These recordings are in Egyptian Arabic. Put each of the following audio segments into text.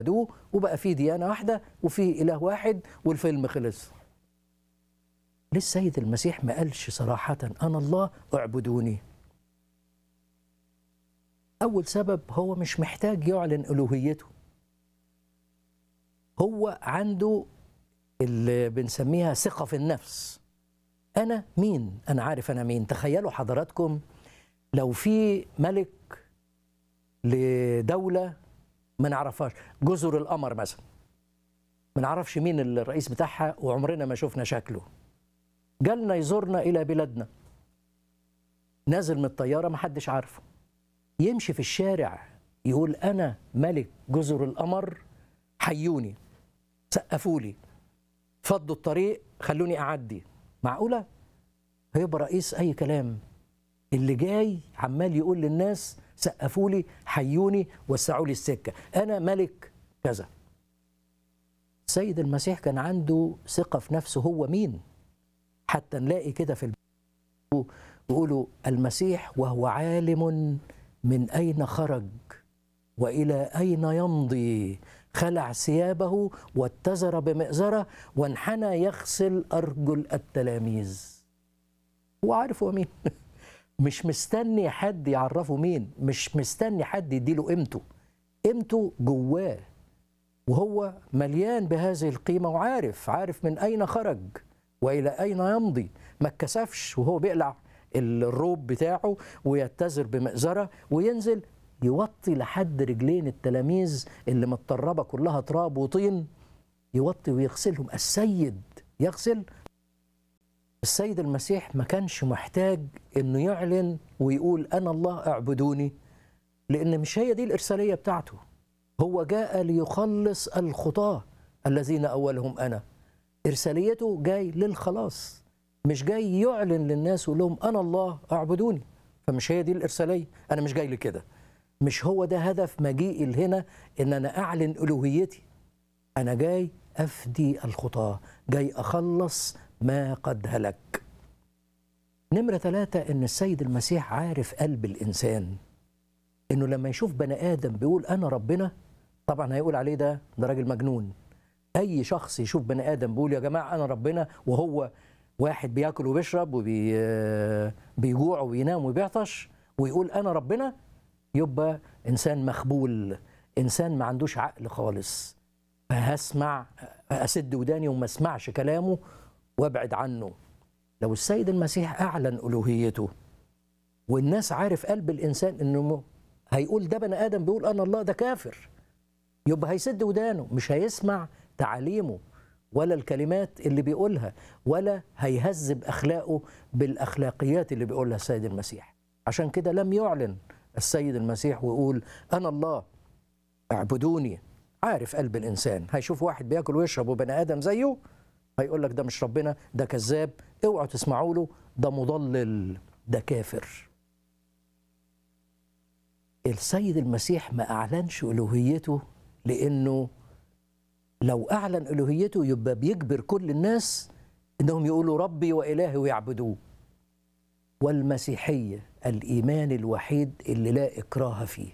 خدوه وبقى في ديانه واحده وفي اله واحد والفيلم خلص ليه السيد المسيح ما قالش صراحه انا الله اعبدوني اول سبب هو مش محتاج يعلن الوهيته هو عنده اللي بنسميها ثقه في النفس انا مين انا عارف انا مين تخيلوا حضراتكم لو في ملك لدوله ما نعرفهاش جزر القمر مثلا ما نعرفش مين الرئيس بتاعها وعمرنا ما شفنا شكله جالنا يزورنا الى بلادنا نازل من الطياره ما حدش عارفه يمشي في الشارع يقول انا ملك جزر القمر حيوني سقفوا لي فضوا الطريق خلوني اعدي معقوله هيبقى رئيس اي كلام اللي جاي عمال يقول للناس سقفوا لي حيوني وسعوا لي السكه انا ملك كذا السيد المسيح كان عنده ثقه في نفسه هو مين حتى نلاقي كده في يقولوا المسيح وهو عالم من اين خرج والى اين يمضي خلع ثيابه واتزر بمئزره وانحنى يغسل ارجل التلاميذ هو عارف هو مين مش مستني حد يعرفه مين مش مستني حد يديله قيمته قيمته جواه وهو مليان بهذه القيمه وعارف عارف من اين خرج والى اين يمضي ما اتكسفش وهو بيقلع الروب بتاعه ويتزر بمئزره وينزل يوطي لحد رجلين التلاميذ اللي متطربه كلها تراب وطين يوطي ويغسلهم السيد يغسل السيد المسيح ما كانش محتاج انه يعلن ويقول انا الله اعبدوني لان مش هي دي الارساليه بتاعته هو جاء ليخلص الخطاه الذين اولهم انا ارساليته جاي للخلاص مش جاي يعلن للناس ويقول لهم انا الله اعبدوني فمش هي دي الارساليه انا مش جاي لكده مش هو ده هدف مجيئي لهنا ان انا اعلن الوهيتي انا جاي افدي الخطاه جاي اخلص ما قد هلك نمرة ثلاثة إن السيد المسيح عارف قلب الإنسان إنه لما يشوف بني آدم بيقول أنا ربنا طبعا هيقول عليه ده ده راجل مجنون أي شخص يشوف بني آدم بيقول يا جماعة أنا ربنا وهو واحد بياكل وبيشرب وبيجوع وبينام وبيعطش ويقول أنا ربنا يبقى إنسان مخبول إنسان ما عندوش عقل خالص فهسمع أسد وداني وما اسمعش كلامه وابعد عنه لو السيد المسيح اعلن الوهيته والناس عارف قلب الانسان انه هيقول ده بني ادم بيقول انا الله ده كافر يبقى هيسد ودانه مش هيسمع تعاليمه ولا الكلمات اللي بيقولها ولا هيهذب اخلاقه بالاخلاقيات اللي بيقولها السيد المسيح عشان كده لم يعلن السيد المسيح ويقول انا الله اعبدوني عارف قلب الانسان هيشوف واحد بياكل ويشرب وبني ادم زيه هيقول لك ده مش ربنا ده كذاب اوعوا تسمعوا له ده مضلل ده كافر السيد المسيح ما اعلنش الوهيته لانه لو اعلن الوهيته يبقى بيجبر كل الناس انهم يقولوا ربي والهي ويعبدوه والمسيحيه الايمان الوحيد اللي لا اكراه فيه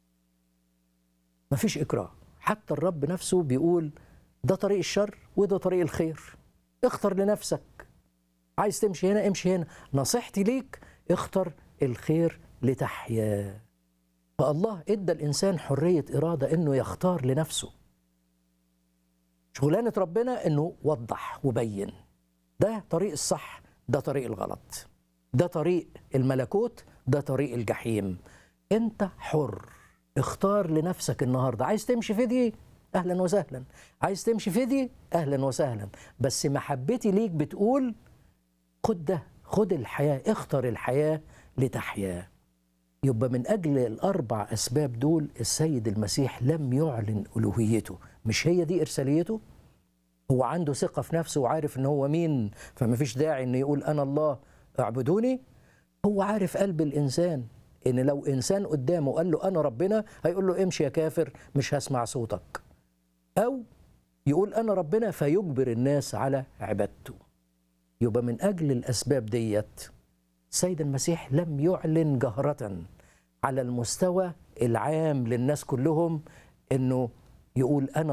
مفيش اكراه حتى الرب نفسه بيقول ده طريق الشر وده طريق الخير اختر لنفسك عايز تمشي هنا امشي هنا نصيحتي ليك اختر الخير لتحيا فالله ادى الانسان حريه اراده انه يختار لنفسه شغلانه ربنا انه وضح وبين ده طريق الصح ده طريق الغلط ده طريق الملكوت ده طريق الجحيم انت حر اختار لنفسك النهارده عايز تمشي في دي اهلا وسهلا عايز تمشي في دي اهلا وسهلا بس محبتي ليك بتقول خد ده خد الحياه اختر الحياه لتحيا يبقى من اجل الاربع اسباب دول السيد المسيح لم يعلن الوهيته مش هي دي ارساليته هو عنده ثقه في نفسه وعارف ان هو مين فما فيش داعي انه يقول انا الله اعبدوني هو عارف قلب الانسان ان لو انسان قدامه قال له انا ربنا هيقول له امشي يا كافر مش هسمع صوتك أو يقول أنا ربنا فيجبر الناس على عبادته يبقى من أجل الأسباب ديت السيد المسيح لم يعلن جهرة على المستوى العام للناس كلهم أنه يقول انا